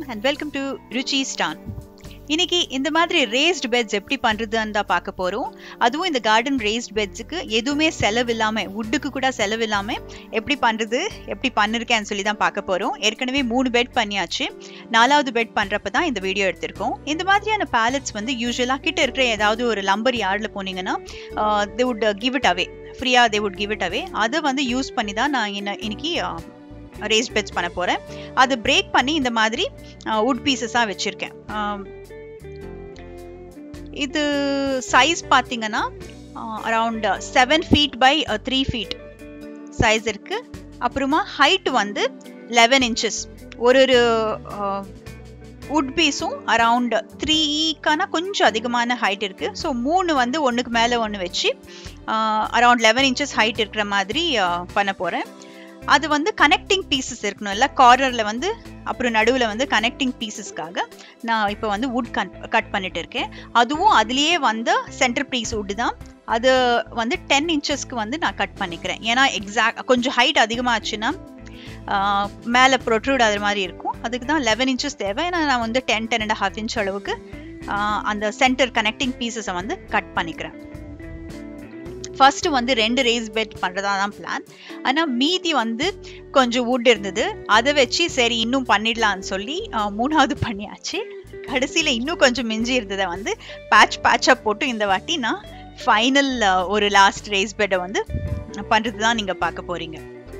and welcome to Ruchistan இன்னைக்கு இந்த மாதிரி ரேஸ்ட் பெட்ஸ் எப்படி பண்றதுன்னு தான் பார்க்க போறோம் அதுவும் இந்த கார்டன் ரேஸ்ட் பெட்ஸுக்கு எதுவுமே செலவு இல்லாம வுட்டுக்கு கூட செலவு இல்லாம எப்படி பண்றது எப்படி பண்ணிருக்கேன்னு சொல்லி தான் பார்க்க போறோம் ஏற்கனவே மூணு பெட் பண்ணியாச்சு நாலாவது பெட் பண்றப்ப தான் இந்த வீடியோ எடுத்திருக்கோம் இந்த மாதிரியான பேலட்ஸ் வந்து யூஸ்வலா கிட்ட இருக்கிற ஏதாவது ஒரு லம்பர் யார்ட்ல போனீங்கன்னா they would give it away ஃப்ரீயா they would give it away அதை வந்து யூஸ் பண்ணி தான் நான் இன்ன இன்னைக்கு ரேஸ்ட் பெட்ஸ் பண்ண போகிறேன் அது பிரேக் பண்ணி இந்த மாதிரி வுட் பீசஸாக வச்சுருக்கேன் இது சைஸ் பார்த்தீங்கன்னா around seven feet by three feet size இருக்கு அப்புறமா ஹைட் வந்து லெவன் இன்ச்சஸ் ஒரு ஒரு வுட் பீஸும் அரவுண்ட் த்ரீக்கான கொஞ்சம் அதிகமான ஹைட் இருக்கு ஸோ மூணு வந்து ஒன்றுக்கு மேலே ஒன்று வச்சு அரவுண்ட் லெவன் இன்ச்சஸ் ஹைட் இருக்கிற மாதிரி பண்ண போகிறேன் அது வந்து கனெக்டிங் பீசஸ் இருக்கணும் இல்லை கார்னரில் வந்து அப்புறம் நடுவில் வந்து கனெக்டிங் பீசஸ்க்காக நான் இப்போ வந்து வுட் கட் கட் பண்ணிட்டு இருக்கேன் அதுவும் அதுலேயே வந்து சென்டர் பீஸ் வுட் தான் அது வந்து டென் இன்ச்சஸ்க்கு வந்து நான் கட் பண்ணிக்கிறேன் ஏன்னா எக்ஸாக்ட் கொஞ்சம் ஹைட் அதிகமாகச்சுன்னா மேலே ப்ரொட்ரூட் அது மாதிரி இருக்கும் அதுக்கு தான் லெவன் இன்ச்சஸ் தேவை ஏன்னா நான் வந்து ten ten and half inch அளவுக்கு அந்த சென்டர் கனெக்டிங் பீசஸை வந்து கட் பண்ணிக்கிறேன் ஃபர்ஸ்ட் வந்து ரெண்டு ரேஸ் பெட் பண்ணுறதா தான் பிளான் ஆனால் மீதி வந்து கொஞ்சம் வுட் இருந்தது அதை வச்சு சரி இன்னும் பண்ணிடலான்னு சொல்லி மூணாவது பண்ணியாச்சு கடைசியில் இன்னும் கொஞ்சம் மிஞ்சி இருந்ததை வந்து பேட்ச் பேட்சாக போட்டு இந்த வாட்டி நான் ஃபைனல் ஒரு லாஸ்ட் ரேஸ் பெட்டை வந்து பண்ணுறது தான் நீங்கள் பார்க்க போகிறீங்க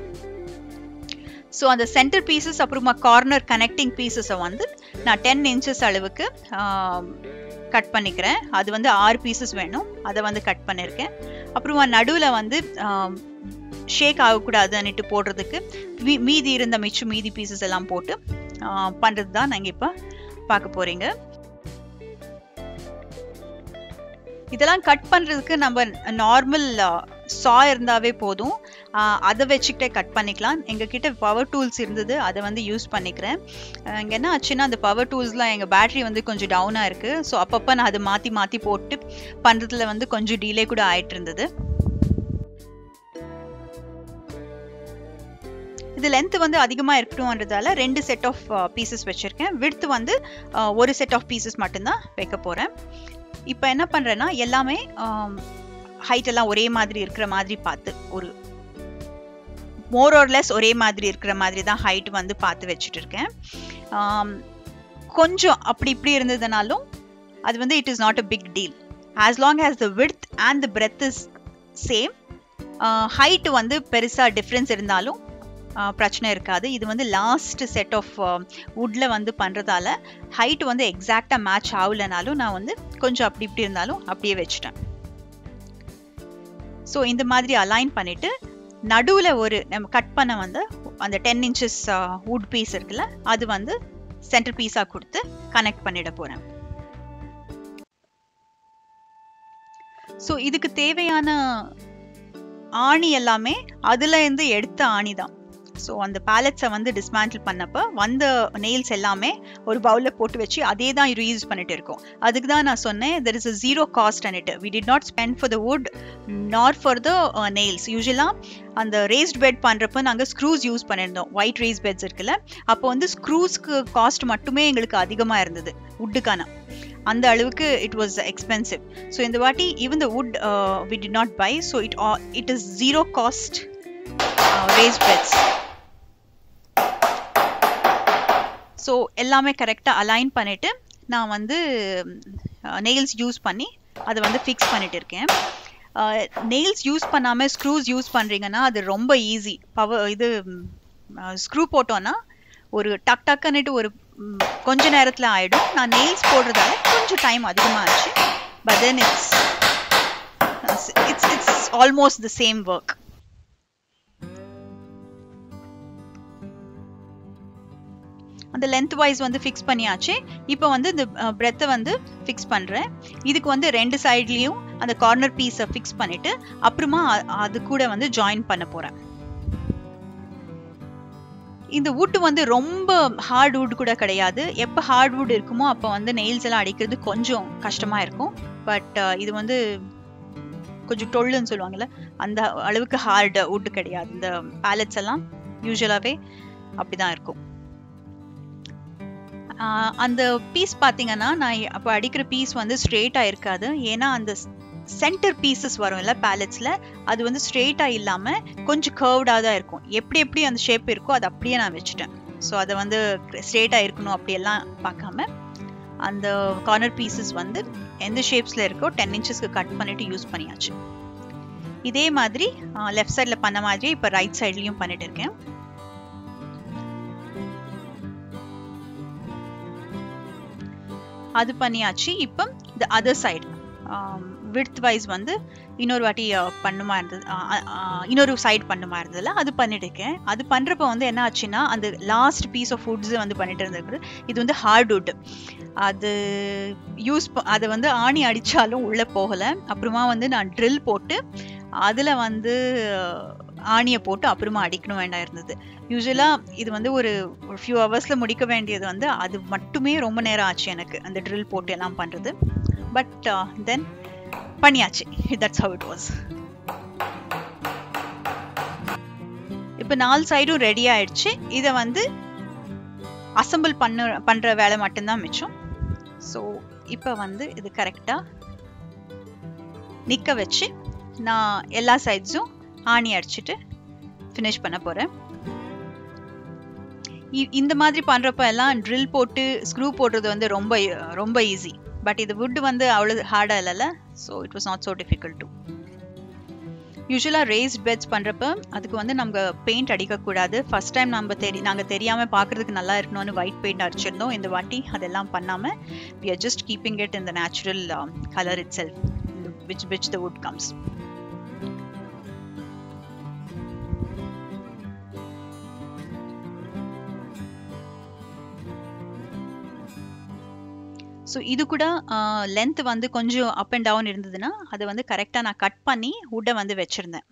ஸோ அந்த சென்டர் பீசஸ் அப்புறமா கார்னர் கனெக்டிங் பீசஸை வந்து நான் டென் இன்ச்சஸ் அளவுக்கு கட் பண்ணிக்கிறேன் அது வந்து ஆறு பீசஸ் வேணும் அதை வந்து கட் பண்ணியிருக்கேன் அப்புறமா நடுவில் வந்து ஷேக் ஆகக்கூடாதுன்னுட்டு போடுறதுக்கு மீதி இருந்த மிச்சம் மீதி பீசஸ் எல்லாம் போட்டு பண்ணுறது தான் நாங்கள் இப்போ பார்க்க போகிறீங்க இதெல்லாம் கட் பண்ணுறதுக்கு நம்ம நார்மல் சா இருந்தாவே போதும் அதை வச்சுக்கிட்டே கட் பண்ணிக்கலாம் எங்ககிட்ட பவர் டூல்ஸ் இருந்தது அதை வந்து யூஸ் பண்ணிக்கிறேன் இங்கே என்ன ஆச்சுன்னா அந்த பவர் டூல்ஸ்லாம் எங்கள் பேட்ரி வந்து கொஞ்சம் டவுனாக இருக்குது ஸோ அப்பப்போ நான் அதை மாற்றி மாற்றி போட்டு பண்ணுறதுல வந்து கொஞ்சம் டிலே கூட ஆயிட்டு இருந்தது இது லென்த் வந்து அதிகமாக இருக்கட்டும்ன்றதால ரெண்டு செட் ஆஃப் பீசஸ் வச்சுருக்கேன் விடுத்து வந்து ஒரு செட் ஆஃப் பீசஸ் மட்டும்தான் வைக்க போகிறேன் இப்போ என்ன பண்ணுறேன்னா எல்லாமே ஹைட் எல்லாம் ஒரே மாதிரி இருக்கிற மாதிரி பார்த்து ஒரு மோர் ஆர்லெஸ் ஒரே மாதிரி இருக்கிற மாதிரி தான் ஹைட் வந்து பார்த்து வச்சுட்டு இருக்கேன் கொஞ்சம் அப்படி இப்படி இருந்ததுனாலும் அது வந்து it is not a big deal as long as the width and the breadth is same height வந்து பெருசாக டிஃப்ரென்ஸ் இருந்தாலும் பிரச்சனை இருக்காது இது வந்து லாஸ்ட் செட் ஆஃப் வுட்ல வந்து பண்ணுறதால ஹைட் வந்து எக்ஸாக்டாக மேட்ச் ஆகலைனாலும் நான் வந்து கொஞ்சம் அப்படி இப்படி இருந்தாலும் அப்படியே வச்சுட்டேன் ஸோ இந்த மாதிரி அலைன் பண்ணிட்டு நடுவில் ஒரு நம்ம கட் பண்ண வந்து அந்த டென் இன்ச்சஸ் வுட் பீஸ் இருக்குல்ல அது வந்து சென்டர் பீஸாக கொடுத்து கனெக்ட் பண்ணிட போகிறேன் ஸோ இதுக்கு தேவையான ஆணி எல்லாமே அதுல இருந்து எடுத்த ஆணி தான் ஸோ அந்த பேலட்ஸை வந்து டிஸ்மேண்டில் பண்ணப்போ வந்த நெயில்ஸ் எல்லாமே ஒரு பவுலில் போட்டு வச்சு அதே தான் ரீயூஸ் பண்ணிட்டு இருக்கோம் அதுக்கு தான் நான் சொன்னேன் there is a zero cost and it we did not spend for the wood not for the nails யூஸ்வலாக அந்த ரேஸ்ட் பெட் பண்ணுறப்ப நாங்கள் ஸ்க்ரூஸ் யூஸ் பண்ணியிருந்தோம் ஒயிட் ரேஸ் பெட்ஸ் இருக்குல்ல அப்போ வந்து ஸ்க்ரூஸ்க்கு காஸ்ட் மட்டுமே எங்களுக்கு அதிகமாக இருந்தது வுட்டுக்கான அந்த அளவுக்கு இட் வாஸ் எக்ஸ்பென்சிவ் ஸோ இந்த வாட்டி even the wood we did not buy so it it is zero cost raised beds so எல்லாமே கரெக்டாக அலைன் பண்ணிவிட்டு நான் வந்து நெயில்ஸ் யூஸ் பண்ணி அதை வந்து ஃபிக்ஸ் பண்ணிட்டு இருக்கேன் நெயில்ஸ் யூஸ் பண்ணாமல் ஸ்க்ரூஸ் யூஸ் பண்ணுறீங்கன்னா அது ரொம்ப ஈஸி பவர் இது ஸ்க்ரூ போட்டோன்னா ஒரு டக் டக்குன்னுட்டு ஒரு கொஞ்ச நேரத்தில் ஆகிடும் நான் நெயில்ஸ் போடுறதால கொஞ்சம் டைம் அதிகமாக ஆச்சு but then it's it's it's almost the same work அந்த லென்த் வைஸ் வந்து ஃபிக்ஸ் பண்ணியாச்சு இப்போ வந்து இந்த பிரெத்தை வந்து ஃபிக்ஸ் பண்ணுறேன் இதுக்கு வந்து ரெண்டு சைட்லேயும் அந்த கார்னர் பீஸை ஃபிக்ஸ் பண்ணிவிட்டு அப்புறமா அது கூட வந்து ஜாயின் பண்ண போகிறேன் இந்த வுட் வந்து ரொம்ப ஹார்ட் வுட் கூட கிடையாது எப்போ ஹார்ட் வுட் இருக்குமோ அப்போ வந்து நெயில்ஸ் எல்லாம் அடிக்கிறது கொஞ்சம் கஷ்டமாக இருக்கும் பட் இது வந்து கொஞ்சம் டொல்லுன்னு சொல்லுவாங்கல்ல அந்த அளவுக்கு ஹார்ட் வுட் கிடையாது இந்த பேலட்ஸ் எல்லாம் யூஸ்வலாகவே அப்படிதான் இருக்கும் அந்த பீஸ் பார்த்தீங்கன்னா நான் அப்போ அடிக்கிற பீஸ் வந்து ஸ்ட்ரெயிட்டாக இருக்காது ஏன்னா அந்த சென்டர் பீசஸ் வரும் இல்லை பேலட்ஸில் அது வந்து ஸ்ட்ரெயிட்டாக இல்லாமல் கொஞ்சம் கர்வ்டாக தான் இருக்கும் எப்படி எப்படி அந்த ஷேப் இருக்கோ அது அப்படியே நான் வச்சுட்டேன் ஸோ அதை வந்து ஸ்ட்ரெயிட்டாக இருக்கணும் அப்படியெல்லாம் பார்க்காம அந்த கார்னர் பீசஸ் வந்து எந்த ஷேப்ஸில் இருக்கோ டென் இன்ச்சஸ்க்கு கட் பண்ணிட்டு யூஸ் பண்ணியாச்சு இதே மாதிரி லெஃப்ட் சைடில் பண்ண மாதிரி இப்போ ரைட் சைட்லேயும் பண்ணிட்டு இருக்கேன் அது பண்ணியாச்சு இப்போ இந்த அதர் சைடு விட்த் வைஸ் வந்து இன்னொரு வாட்டி பண்ணுமா இருந்தது இன்னொரு சைடு பண்ணுமா இருந்ததுல அது பண்ணிட்டு இருக்கேன் அது பண்றப்ப வந்து என்ன ஆச்சுன்னா அந்த லாஸ்ட் பீஸ் ஆஃப் ஃபுட்ஸ் வந்து பண்ணிட்டு இருந்திருக்கு இது வந்து ஹார்ட் வுட் அது யூஸ் அதை வந்து ஆணி அடிச்சாலும் உள்ள போகல அப்புறமா வந்து நான் ட்ரில் போட்டு அதுல வந்து ஆணியை போட்டு அப்புறமா அடிக்கணும் வேண்டாம் இருந்தது யூஸ்வலாக இது வந்து ஒரு ஒரு ஃபியூ ஹவர்ஸில் முடிக்க வேண்டியது வந்து அது மட்டுமே ரொம்ப நேரம் ஆச்சு எனக்கு அந்த ட்ரில் போட்டு எல்லாம் பண்ணுறது பட் தென் பண்ணியாச்சு தட்ஸ் ஹவ் இட் வாஸ் இப்போ நாலு சைடும் ரெடி ஆயிடுச்சு இதை வந்து அசம்பிள் பண்ண பண்ணுற வேலை மட்டும்தான் மிச்சம் ஸோ இப்போ வந்து இது கரெக்டாக நிற்க வச்சு நான் எல்லா சைட்ஸும் ஆணி அடிச்சுட்டு ஃபினிஷ் பண்ண போகிறேன் இந்த மாதிரி பண்ணுறப்ப எல்லாம் ட்ரில் போட்டு ஸ்க்ரூ போடுறது வந்து ரொம்ப ரொம்ப ஈஸி பட் இது வுட் வந்து அவ்வளோ ஹார்டாக இல்லைல்ல so it was not so difficult to யூஸ்வலாக ரேஸ்ட் பெட்ஸ் பண்ணுறப்ப அதுக்கு வந்து நம்ம பெயிண்ட் அடிக்கக்கூடாது ஃபர்ஸ்ட் டைம் நம்ம தெரி நாங்கள் தெரியாமல் பார்க்குறதுக்கு நல்லா இருக்கணும்னு ஒயிட் பெயிண்ட் அடிச்சிருந்தோம் இந்த வாட்டி அதெல்லாம் பண்ணாமல் we are just keeping it in the natural colour itself which which the wood comes so இது கூட லென்த் வந்து கொஞ்சம் அப் அண்ட் டவுன் இருந்ததுன்னா அதை வந்து கரெக்டாக நான் கட் பண்ணி வுட்டை வந்து வச்சுருந்தேன்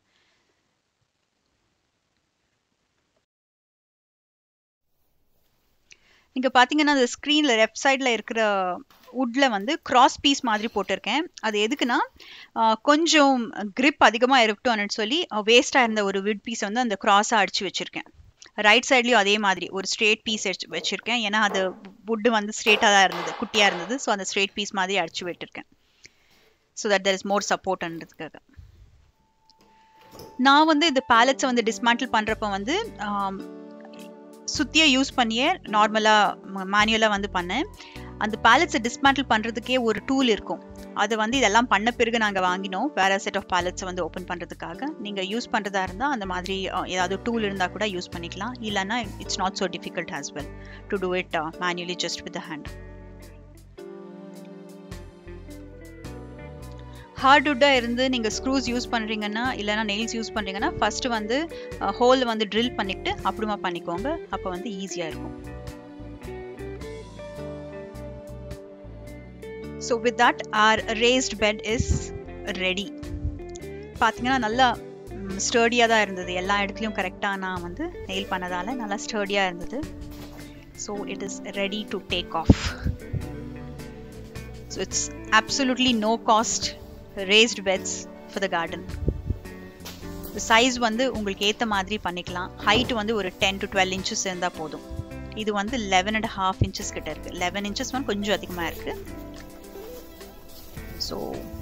இங்கே பார்த்தீங்கன்னா அந்த ஸ்க்ரீனில் லெஃப்ட் சைடில் இருக்கிற வுட்டில் வந்து கிராஸ் பீஸ் மாதிரி போட்டிருக்கேன் அது எதுக்குன்னா கொஞ்சம் கிரிப் அதிகமாக இருக்கட்டும்னு சொல்லி வேஸ்ட்டாக இருந்த ஒரு வுட் பீஸை வந்து அந்த கிராஸாக அடித்து வச்சுருக்கேன் ரைட் சைட்லேயும் அதே மாதிரி ஒரு ஸ்ட்ரெயிட் பீஸ் வச்சுருக்கேன் ஏன்னா அது வுட்டு வந்து ஸ்ட்ரெயிட்டாக தான் இருந்தது குட்டியாக இருந்தது ஸோ அந்த ஸ்ட்ரெயிட் பீஸ் மாதிரி அடிச்சு விட்டுருக்கேன் so that there is more சப்போர்ட்ன்றதுக்காக நான் வந்து இந்த பேலட்ஸை வந்து டிஸ்மேண்டில் பண்ணுறப்ப வந்து சுத்தியை யூஸ் பண்ணியே நார்மலாக மேனுவலாக வந்து பண்ணேன் அந்த பேலட்ஸை டிஸ்மேண்டில் பண்ணுறதுக்கே ஒரு டூல் இருக்கும் அதை வந்து இதெல்லாம் பண்ண பிறகு நாங்கள் வாங்கினோம் வேற செட் ஆஃப் பேலட்ஸை வந்து ஓப்பன் பண்ணுறதுக்காக நீங்கள் யூஸ் பண்ணுறதா இருந்தால் அந்த மாதிரி ஏதாவது டூல் இருந்தால் கூட யூஸ் பண்ணிக்கலாம் இல்லைன்னா it's not so difficult as well to do it manually just with hand ஹார்ட்வுட்டாக இருந்து நீங்கள் ஸ்க்ரூஸ் யூஸ் பண்ணுறீங்கன்னா இல்லைனா நெயில்ஸ் யூஸ் பண்ணுறீங்கன்னா ஃபஸ்ட்டு வந்து ஹோல் வந்து ட்ரில் பண்ணிவிட்டு அப்புறமா பண்ணிக்கோங்க அப்போ வந்து ஈஸியாக இருக்கும் so with that our raised bed is ready பார்த்தீங்கன்னா நல்லா ஸ்டர்டியாக தான் இருந்தது எல்லா இடத்துலையும் கரெக்டாக நான் வந்து நெயில் பண்ணதால் நல்லா ஸ்டர்டியாக இருந்தது so it is ready to take off so it's absolutely no cost raised beds for the garden size வந்து உங்களுக்கு ஏற்ற மாதிரி பண்ணிக்கலாம் ஹைட் வந்து ஒரு டென் டு டுவெல் இன்ச்சஸ் இருந்தால் போதும் இது வந்து லெவன் அண்ட் ஹாஃப் இன்ச்சஸ் கிட்ட இருக்குது லெவன் இன்ச்சஸ் வந்து கொஞ்சம் அதிகமாக இருக்குது ஸோ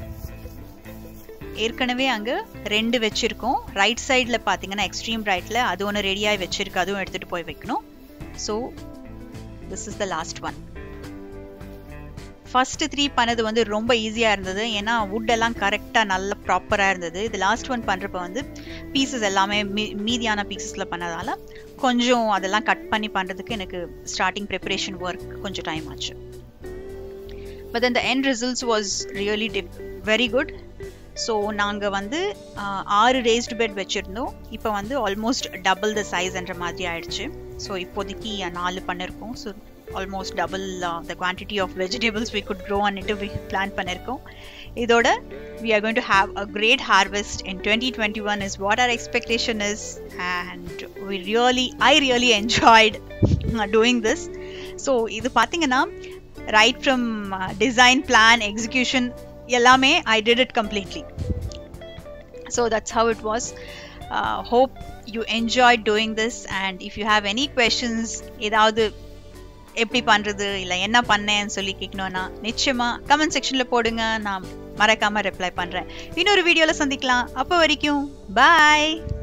ஏற்கனவே அங்கே ரெண்டு வச்சுருக்கோம் ரைட் சைடில் பார்த்தீங்கன்னா எக்ஸ்ட்ரீம் ரைட்டில் அது ஒன்று ரெடியாகி வச்சுருக்கு அதுவும் எடுத்துகிட்டு போய் வைக்கணும் so this is the last one first three பண்ணது வந்து ரொம்ப ஈஸியாக இருந்தது ஏன்னா வுட் எல்லாம் கரெக்டாக நல்ல ப்ராப்பராக இருந்தது இது லாஸ்ட் ஒன் பண்ணுறப்ப வந்து பீசஸ் எல்லாமே மீ மீதியான பீசஸில் பண்ணதால கொஞ்சம் அதெல்லாம் கட் பண்ணி பண்ணுறதுக்கு எனக்கு ஸ்டார்டிங் ப்ரிப்பரேஷன் ஒர்க் கொஞ்சம் டைம் ஆச்சு but then the end results was really dip very good so நாங்கள் வந்து ஆறு ரேஸ்டு பெட் வச்சுருந்தோம் இப்போ வந்து ஆல்மோஸ்ட் டபுள் த சைஸ்ன்ற மாதிரி ஆயிடுச்சு ஸோ இப்போதைக்கு நாலு பண்ணியிருக்கோம் so almost double the quantity of vegetables we could grow and we plan பண்ணியிருக்கோம் இதோட we are going to have a great harvest in twenty twenty one is what our expectation is and we really I really enjoyed doing this so இது பார்த்தீங்கன்னா right from design plan execution எல்லாமே I did it completely so that's how it was hope you enjoy doing this and if you have any questions ஏதாவது எப்படி பண்றது இல்ல என்ன பண்ணேன்னு சொல்லி கேட்கணும்னா நிச்சயமா கமெண்ட் செக்ஷன்ல போடுங்க நான் மறக்காம ரிப்ளை பண்றேன் இன்னொரு வீடியோல சந்திக்கலாம் அப்போ வரைக்கும் பாய்